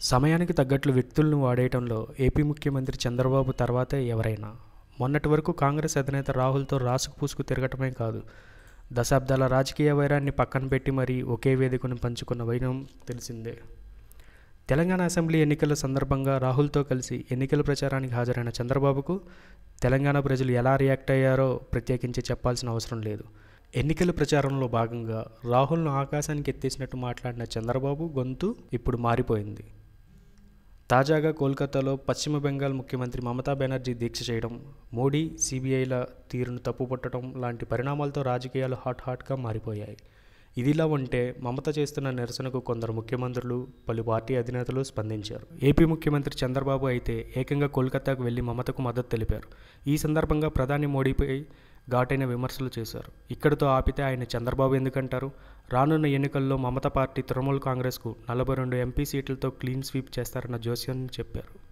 సమయానికి తగ్గట్లు వ్యక్తులను వాడేయటంలో ఏపీ ముఖ్యమంత్రి చంద్రబాబు తర్వాతే ఎవరైనా మొన్నటి వరకు కాంగ్రెస్ అధినేత రాహుల్తో రాసుకు పూసుకు తిరగటమే కాదు దశాబ్దాల రాజకీయ వైరాన్ని పక్కన పెట్టి మరీ ఒకే వేదికను పంచుకున్న వైనం తెలిసిందే తెలంగాణ అసెంబ్లీ ఎన్నికల సందర్భంగా రాహుల్తో కలిసి ఎన్నికల ప్రచారానికి హాజరైన చంద్రబాబుకు తెలంగాణ ప్రజలు ఎలా రియాక్ట్ అయ్యారో ప్రత్యేకించి చెప్పాల్సిన అవసరం లేదు ఎన్నికల ప్రచారంలో భాగంగా రాహుల్ను ఆకాశానికి ఎత్తేసినట్టు మాట్లాడిన చంద్రబాబు గొంతు ఇప్పుడు మారిపోయింది తాజాగా కోల్కతాలో పశ్చిమ బెంగాల్ ముఖ్యమంత్రి మమతా బెనర్జీ దీక్ష చేయడం మోడీ సిబిఐల తీరును తప్పుపట్టడం లాంటి పరిణామాలతో రాజకీయాలు హాట్ హాట్గా మారిపోయాయి ఇదిలా ఉంటే మమత చేస్తున్న నిరసనకు కొందరు ముఖ్యమంత్రులు పలు పార్టీ అధినేతలు స్పందించారు ఏపీ ముఖ్యమంత్రి చంద్రబాబు అయితే ఏకంగా కోల్కతాకు వెళ్లి మమతకు మద్దతు తెలిపారు ఈ సందర్భంగా ప్రధాని మోడీపై ఘాటైన విమర్శలు చేశారు ఇక్కడితో ఆపితే ఆయన చంద్రబాబు ఎందుకంటారు రానున్న ఎన్నికల్లో మమత పార్టీ తృణమూల్ కాంగ్రెస్కు నలభై రెండు ఎంపీ సీట్లతో క్లీన్ స్వీప్ చేస్తారన్న జోస్యం చెప్పారు